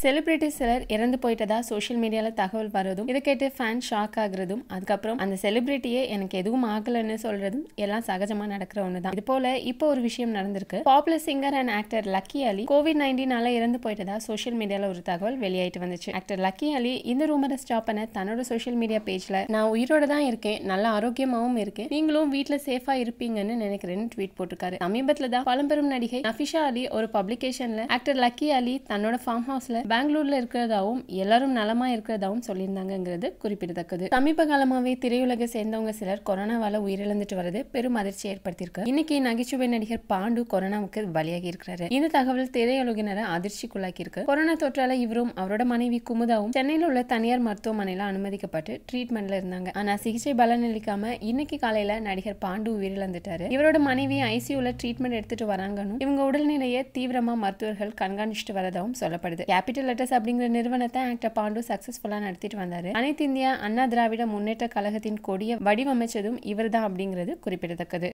celebrity சிலர் இறந்து போயிட்டதா சோஷியல் மீடியால தகவல் வரதும் இதை கேட்டு ஃபேன் ஷாக் ஆகுறதும் அதுக்கப்புறம் அந்த செலிபிரிட்டியே எனக்கு எதுவும் ஆகலைன்னு சொல்றதும் எல்லாம் சகஜமா நடக்கிற ஒண்ணுதான் இது போல இப்போ ஒரு விஷயம் நடந்திருக்கு popular singer and actor Lucky Ali covid நைன்டீனால இறந்து போயிட்டதா சோஷியல் மீடியால ஒரு தகவல் வெளியாயிட்டு வந்துச்சு ஆக்டர் லக்கி அலி இந்த ரூமரை ஸ்டாப் பண்ண தன்னோட சோஷியல் மீடியா பேஜ்ல நான் உயிரோட தான் இருக்கேன் நல்ல ஆரோக்கியமாவும் இருக்கேன் நீங்களும் வீட்ல சேஃபா இருப்பீங்கன்னு நினைக்கிறேன்னு ட்வீட் போட்டிருக்காரு சமீபத்துல தான் பழம்பெரும் நடிகை நஃபிஷா அலி ஒரு பப்ளிகேஷன்ல ஆக்டர் லக்கி அலி தன்னோட ஃபார்ம் ஹவுஸ்ல பெங்களூர்ல இருக்கிறதாவும் எல்லாரும் நலமா இருக்கிறதாவும் சொல்லியிருந்தாங்கிறது குறிப்பிடத்தக்கது சமீப காலமாவே திரையுலகை சேர்ந்தவங்க சிலர் கொரோனாவால உயிரிழந்துட்டு வரது பெரும் அதிர்ச்சி ஏற்படுத்தியிருக்கு இன்னைக்கு நகைச்சுவை நடிகர் பாண்டு கொரோனாவுக்கு பலியாகி இருக்கிறாரு இந்த தகவல் திரையுலகினரை அதிர்ச்சிக்குள்ளாக்கி இருக்கு கொரோனா தொற்றால இவரும் அவரோட மனைவி குமுதாவும் சென்னையில் உள்ள தனியார் மருத்துவமனையில அனுமதிக்கப்பட்டு ட்ரீட்மெண்ட்ல இருந்தாங்க ஆனா சிகிச்சை பலனளிக்காம இன்னைக்கு காலையில நடிகர் பாண்டு உயிரிழந்துட்டாரு இவரோட மனைவி ஐசியூல ட்ரீட்மெண்ட் எடுத்துட்டு வராங்கன்னு இவங்க உடல்நிலையை தீவிரமா மருத்துவர்கள் கண்காணிச்சுட்டு வரதாகவும் சொல்லப்படுது கேபிட்டல் லெட்டர்ஸ் அப்படிங்கிற நிறுவனத்தை ஆக்டர் பாண்டு சக்சஸ்ஃபுல்லா நடத்திட்டு வந்தாரு அனைத்து இந்திய அண்ணா திராவிட முன்னேற்ற கழகத்தின் கொடியை வடிவமைச்சதும் இவர்தான் அப்படிங்கிறது குறிப்பிடத்தக்கது